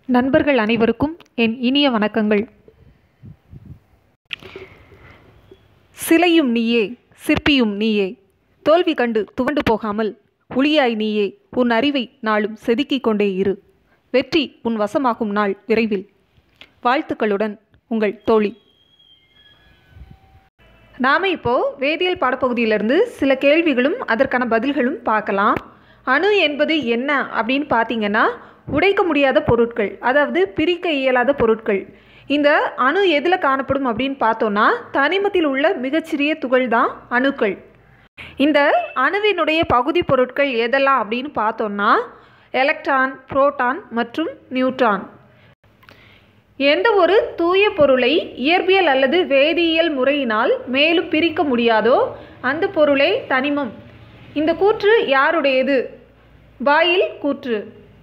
நண்பர்கள் அனைவருக்கும் என் இனிய வணக்கங்கள் சிலையும் நீயே சிற்பியும் நீயே தோல்வி கண்டு துவண்டு போகாமல் ஒளியாய் நீயே உன் அறிவை நாளும் செதுக்கிக் கொண்டே இரு வெற்றி உன் வசமாகும் நாள் விரைவில் வாழ்த்துக்களுடன் உங்கள் தோழி நாம் இப்போ வேதியியல் பாடப்பகுதியிலிருந்து சில கேள்விகளும் அதற்கான பதில்களும் பார்க்கலாம் அணு என்பது என்ன அப்படின்னு பார்த்தீங்கன்னா உடைக்க முடியாத பொருட்கள் அதாவது பிரிக்க இயலாத பொருட்கள் இந்த அணு எதில் காணப்படும் அப்படின்னு பார்த்தோன்னா தனிமத்தில் உள்ள மிகச்சிறிய துகள் தான் அணுக்கள் இந்த அணுவினுடைய பகுதி பொருட்கள் எதெல்லாம் அப்படின்னு பார்த்தோன்னா எலக்ட்ரான் புரோட்டான் மற்றும் நியூட்ரான் எந்த ஒரு தூய பொருளை இயற்பியல் அல்லது வேதியியல் முறையினால் மேலும் பிரிக்க முடியாதோ அந்த பொருளே தனிமம் இந்த கூற்று யாருடையது பாயில் கூற்று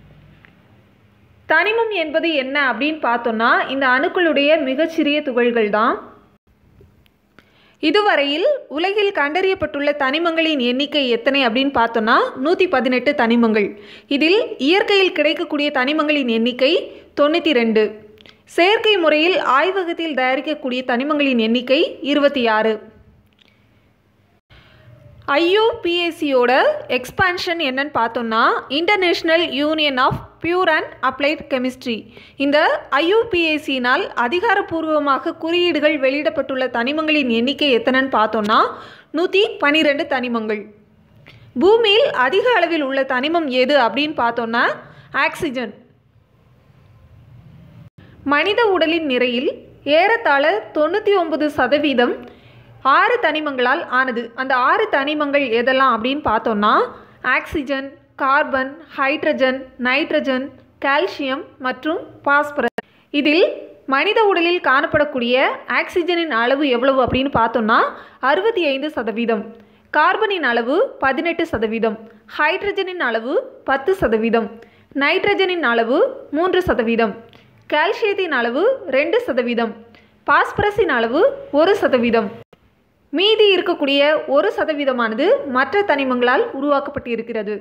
தனிமம் என்பது என்ன அப்படின்னு பார்த்தோன்னா இந்த அணுக்களுடைய மிகச்சிறிய துகள்கள் தான் இதுவரையில் உலகில் கண்டறியப்பட்டுள்ள தனிமங்களின் எண்ணிக்கை எத்தனை அப்படின்னு பார்த்தோன்னா நூற்றி பதினெட்டு தனிமங்கள் இதில் இயற்கையில் கிடைக்கக்கூடிய தனிமங்களின் எண்ணிக்கை தொண்ணூற்றி ரெண்டு செயற்கை முறையில் ஆய்வகத்தில் தயாரிக்கக்கூடிய தனிமங்களின் எண்ணிக்கை இருபத்தி ஆறு ஐயூபிஎஸ்சியோட எக்ஸ்பான்ஷன் என்னன்னு பார்த்தோம்னா international union of pure and applied chemistry இந்த ஐயூபிஎஸ்சினால் அதிகாரப்பூர்வமாக குறியீடுகள் வெளியிடப்பட்டுள்ள தனிமங்களின் எண்ணிக்கை எத்தனைன்னு பார்த்தோம்னா நூற்றி பன்னிரெண்டு தனிமங்கள் பூமியில் அதிக அளவில் உள்ள தனிமம் எது அப்படின்னு பார்த்தோன்னா ஆக்சிஜன் மனித உடலின் நிறையில் ஏறத்தாழ தொண்ணூற்றி ஒன்பது சதவீதம் ஆறு தனிமங்களால் ஆனது அந்த ஆறு தனிமங்கள் எதெல்லாம் அப்படின்னு பார்த்தோன்னா oxygen carbon hydrogen nitrogen calcium மற்றும் பாஸ்பரஸ் இதில் மனித உடலில் காணப்படக்கூடிய ஆக்சிஜனின் அளவு எவ்வளவு அப்படின்னு பார்த்தோன்னா அறுபத்தி ஐந்து சதவீதம் கார்பனின் அளவு பதினெட்டு சதவீதம் ஹைட்ரஜனின் அளவு பத்து சதவீதம் நைட்ரஜனின் அளவு மூன்று சதவீதம் கால்சியத்தின் அளவு ரெண்டு சதவீதம் பாஸ்பரஸின் அளவு ஒரு சதவீதம் மீதி இருக்கக்கூடிய ஒரு சதவீதமானது மற்ற தனிமங்களால் உருவாக்கப்பட்டிருக்கிறது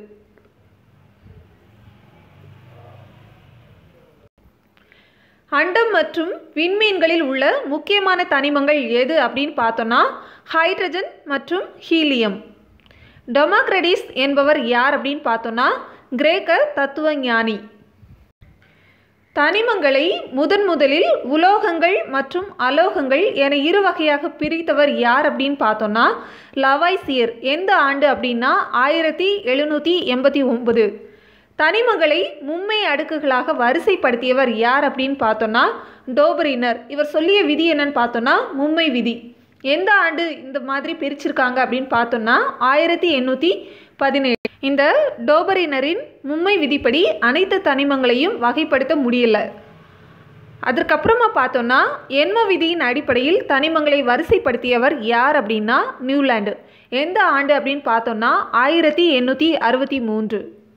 அண்டம் மற்றும் விண்மீன்களில் உள்ள முக்கியமான தனிமங்கள் எது அப்படின்னு பார்த்தோன்னா ஹைட்ரஜன் மற்றும் ஹீலியம் டொமாக்ரடிஸ் என்பவர் யார் அப்படின்னு பார்த்தோன்னா கிரேக்க தத்துவ ஞானி தனிமங்களை முதன் முதலில் உலோகங்கள் மற்றும் அலோகங்கள் என இரு வகையாக பிரித்தவர் யார் அப்படின்னு பார்த்தோன்னா லவாய்சியர் எந்த ஆண்டு அப்படின்னா ஆயிரத்தி எழுநூற்றி எண்பத்தி ஒன்பது தனிமங்களை மும்மை அடுக்குகளாக வரிசைப்படுத்தியவர் யார் அப்படின்னு பார்த்தோன்னா டோபரினர் இவர் சொல்லிய விதி என்னன்னு பார்த்தோன்னா மும்மை விதி எந்த ஆண்டு இந்த மாதிரி பிரிச்சிருக்காங்க அப்படின்னு பார்த்தோன்னா ஆயிரத்தி எண்ணூற்றி பதினேழு இந்த டோபரினரின் மும்மை விதிப்படி அனைத்து தனிமங்களையும் வகைப்படுத்த முடியல அதற்கப்புறமா பார்த்தோன்னா எண்ம விதியின் அடிப்படையில் தனிமங்களை வரிசைப்படுத்தியவர் யார் அப்படின்னா நியூலாண்டு எந்த ஆண்டு அப்படின்னு பார்த்தோன்னா ஆயிரத்தி எண்ணூற்றி அறுபத்தி மூன்று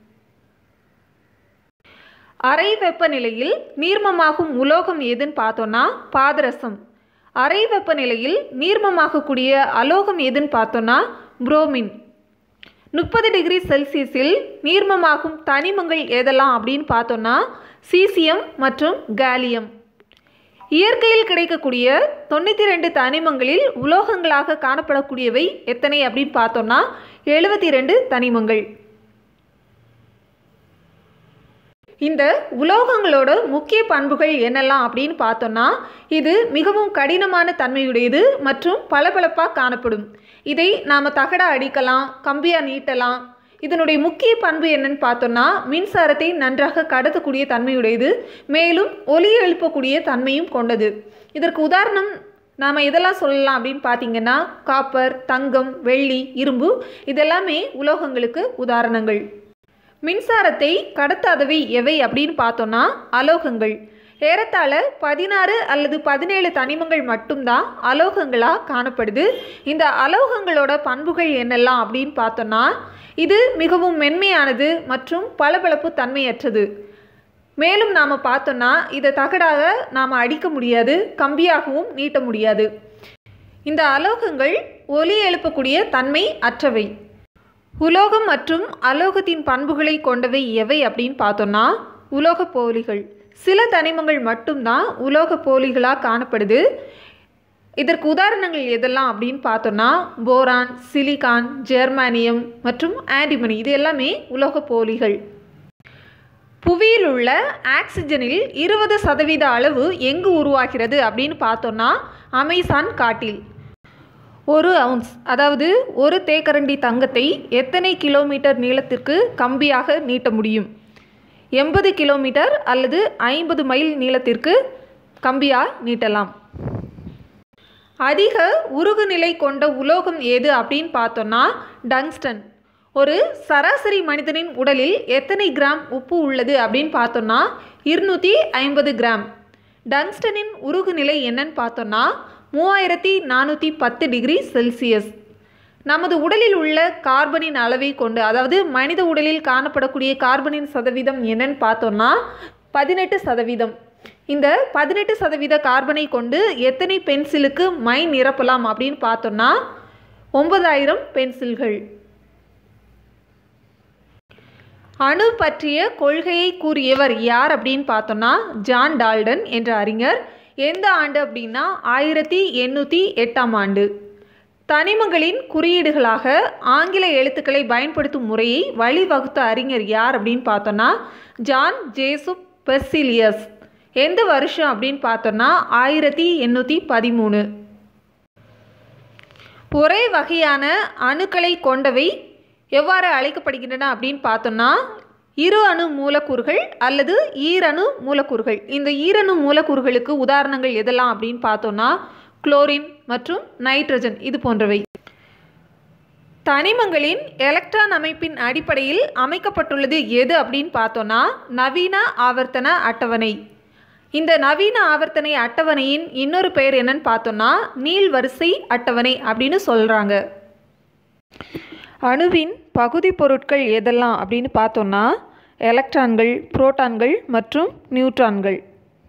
அறை வெப்பநிலையில் நீர்மமாகும் உலோகம் எதுன்னு பார்த்தோன்னா பாதரசம் அறை வெப்பநிலையில் நீர்மமாகக்கூடிய அலோகம் எதுன்னு பார்த்தோன்னா புரோமின் முப்பது டிகிரி செல்சியஸில் நீர்மமாகும் தனிமங்கள் எதெல்லாம் அப்படின்னு பார்த்தோன்னா சீசியம் மற்றும் காலியம் இயற்கையில் கிடைக்கக்கூடிய தொண்ணூற்றி ரெண்டு தனிமங்களில் உலோகங்களாக காணப்படக்கூடியவை எத்தனை அப்படின்னு பார்த்தோன்னா எழுபத்தி ரெண்டு தனிமங்கள் இந்த உலோகங்களோட முக்கிய பண்புகள் என்னெல்லாம் அப்படின்னு பார்த்தோன்னா இது மிகவும் கடினமான தன்மையுடையது மற்றும் பளபளப்பாக காணப்படும் இதை நாம் தகடா அடிக்கலாம் கம்பியாக நீட்டலாம் இதனுடைய முக்கிய பண்பு என்னன்னு பார்த்தோன்னா மின்சாரத்தை நன்றாக கடத்தக்கூடிய தன்மையுடையது மேலும் ஒலி எழுப்பக்கூடிய தன்மையும் கொண்டது இதற்கு உதாரணம் நாம் எதெல்லாம் சொல்லலாம் அப்படின்னு பார்த்தீங்கன்னா காப்பர் தங்கம் வெள்ளி இரும்பு இதெல்லாமே உலோகங்களுக்கு உதாரணங்கள் மின்சாரத்தை கடத்தாதவை எவை அப்படின்னு பார்த்தோன்னா அலோகங்கள் ஏறத்தாழ பதினாறு அல்லது பதினேழு தனிமங்கள் மட்டும்தான் அலோகங்களாக காணப்படுது இந்த அலோகங்களோட பண்புகள் என்னெல்லாம் அப்படின்னு பார்த்தோன்னா இது மிகவும் மென்மையானது மற்றும் பளபளப்பு தன்மையற்றது மேலும் நாம் பார்த்தோன்னா இதை தகடாக நாம் அடிக்க முடியாது கம்பியாகவும் நீட்ட முடியாது இந்த அலோகங்கள் ஒலி எழுப்பக்கூடிய தன்மை அற்றவை உலோகம் மற்றும் அலோகத்தின் பண்புகளை கொண்டவை எவை அப்படின்னு பார்த்தோன்னா உலோகப் போலிகள் சில தனிமங்கள் மட்டும்தான் உலோகப் போலிகளாக காணப்படுது இதற்கு உதாரணங்கள் எதெல்லாம் அப்படின்னு பார்த்தோன்னா போரான் சிலிகான் ஜெர்மானியம் மற்றும் ஆன்டிமனி இது எல்லாமே உலோகப் போலிகள் புவியில் உள்ள ஆக்சிஜனில் இருபது சதவீத அளவு எங்கு உருவாகிறது அப்படின்னு பார்த்தோன்னா அமேசான் காட்டில் ஒரு அவுன்ஸ் அதாவது ஒரு தேக்கரண்டி தங்கத்தை எத்தனை கிலோமீட்டர் நீளத்திற்கு கம்பியாக நீட்ட முடியும் எண்பது கிலோமீட்டர் அல்லது ஐம்பது மைல் நீளத்திற்கு கம்பியாக நீட்டலாம் அதிக உருகுநிலை கொண்ட உலோகம் எது அப்படின்னு பார்த்தோன்னா டங்ஸ்டன் ஒரு சராசரி மனிதனின் உடலில் எத்தனை கிராம் உப்பு உள்ளது அப்படின்னு பார்த்தோன்னா இருநூற்றி ஐம்பது கிராம் டங்ஸ்டனின் உருகுநிலை என்னன்னு பார்த்தோன்னா மூவாயிரத்தி நானூற்றி பத்து டிகிரி செல்சியஸ் நமது உடலில் உள்ள கார்பனின் அளவை கொண்டு அதாவது மனித உடலில் காணப்படக்கூடிய கார்பனின் சதவீதம் என்னன்னு பார்த்தோன்னா பதினெட்டு சதவீதம் இந்த பதினெட்டு சதவீத கார்பனை கொண்டு எத்தனை பென்சிலுக்கு மை நிரப்பலாம் அப்படின்னு பார்த்தோன்னா ஒன்பதாயிரம் பென்சில்கள் அணு பற்றிய கொள்கையை கூறியவர் யார் அப்படின்னு பார்த்தோன்னா ஜான் டால்டன் என்ற அறிஞர் எந்த ஆண்டு அப்படின்னா ஆயிரத்தி எண்ணூற்றி எட்டாம் ஆண்டு தனிமங்களின் குறியீடுகளாக ஆங்கில எழுத்துக்களை பயன்படுத்தும் முறையை வழிவகுத்த அறிஞர் யார் அப்படின்னு பார்த்தோன்னா ஜான் ஜேசுப் பெர்சிலியஸ் எந்த வருஷம் அப்படின்னு பார்த்தோன்னா ஆயிரத்தி எண்ணூற்றி பதிமூணு ஒரே வகையான அணுக்களை கொண்டவை எவ்வாறு அழைக்கப்படுகின்றன அப்படின்னு பார்த்தோன்னா இரு அணு மூலக்கூறுகள் அல்லது ஈரணு மூலக்கூறுகள் இந்த ஈரணு மூலக்கூறுகளுக்கு உதாரணங்கள் எதெல்லாம் அப்படின்னு பார்த்தோன்னா குளோரின் மற்றும் நைட்ரஜன் இது போன்றவை தனிமங்களின் எலக்ட்ரான் அமைப்பின் அடிப்படையில் அமைக்கப்பட்டுள்ளது எது அப்படின்னு பார்த்தோன்னா நவீன ஆவர்த்தன அட்டவணை இந்த நவீன ஆவர்த்தனை அட்டவணையின் இன்னொரு பெயர் என்னன்னு பார்த்தோன்னா நீள்வரிசை அட்டவணை அப்படின்னு சொல்கிறாங்க அணுவின் பகுதி பொருட்கள் எதெல்லாம் அப்படின்னு பார்த்தோன்னா எலக்ட்ரான்கள் புரோட்டான்கள் மற்றும் நியூட்ரான்கள்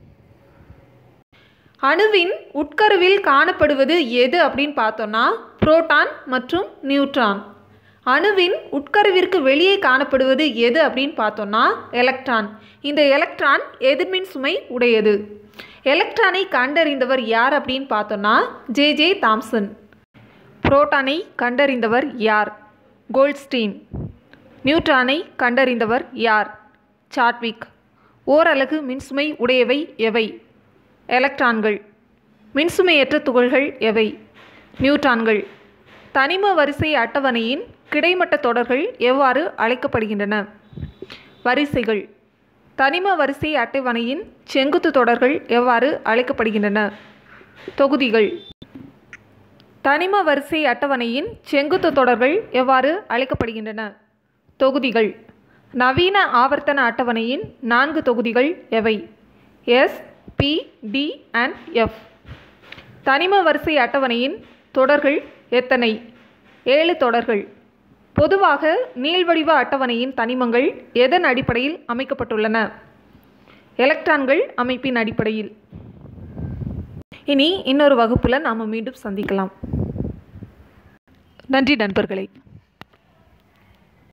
அணுவின் உட்கருவில் காணப்படுவது எது அப்படின்னு பார்த்தோன்னா புரோட்டான் மற்றும் நியூட்ரான் அணுவின் உட்கருவிற்கு வெளியே காணப்படுவது எது அப்படின்னு பார்த்தோன்னா எலக்ட்ரான் இந்த எலக்ட்ரான் எதிர்மின் சுமை உடையது எலக்ட்ரானை கண்டறிந்தவர் யார் அப்படின்னு பார்த்தோன்னா ஜே ஜே தாம்சன் புரோட்டானை கண்டறிந்தவர் யார் கோல்ட்ஸ்டீன் நியூட்ரானை கண்டறிந்தவர் யார் சாட்விக் ஓரலகு மின்சுமை உடையவை எவை எலக்ட்ரான்கள் மின்சுமையற்ற துகள்கள் எவை நியூட்ரான்கள் தனிம வரிசை அட்டவணையின் கிடைமட்ட தொடர்கள் எவ்வாறு அழைக்கப்படுகின்றன வரிசைகள் தனிம வரிசை அட்டவணையின் செங்குத்து தொடர்கள் எவ்வாறு அழைக்கப்படுகின்றன தொகுதிகள் தனிம வரிசை அட்டவணையின் செங்குத்து தொடர்கள் எவ்வாறு அழைக்கப்படுகின்றன தொகுதிகள் நவீன ஆவர்த்தன அட்டவணையின் நான்கு தொகுதிகள் எவை S P D and F தனிம வரிசை அட்டவணையின் தொடர்கள் எத்தனை ஏழு தொடர்கள் பொதுவாக நீள்வடிவ அட்டவணையின் தனிமங்கள் எதன் அடிப்படையில் அமைக்கப்பட்டுள்ளன எலக்ட்ரான்கள் அமைப்பின் அடிப்படையில் இனி இன்னொரு வகுப்பில் நாம் மீண்டும் சந்திக்கலாம் நன்றி நண்பர்களே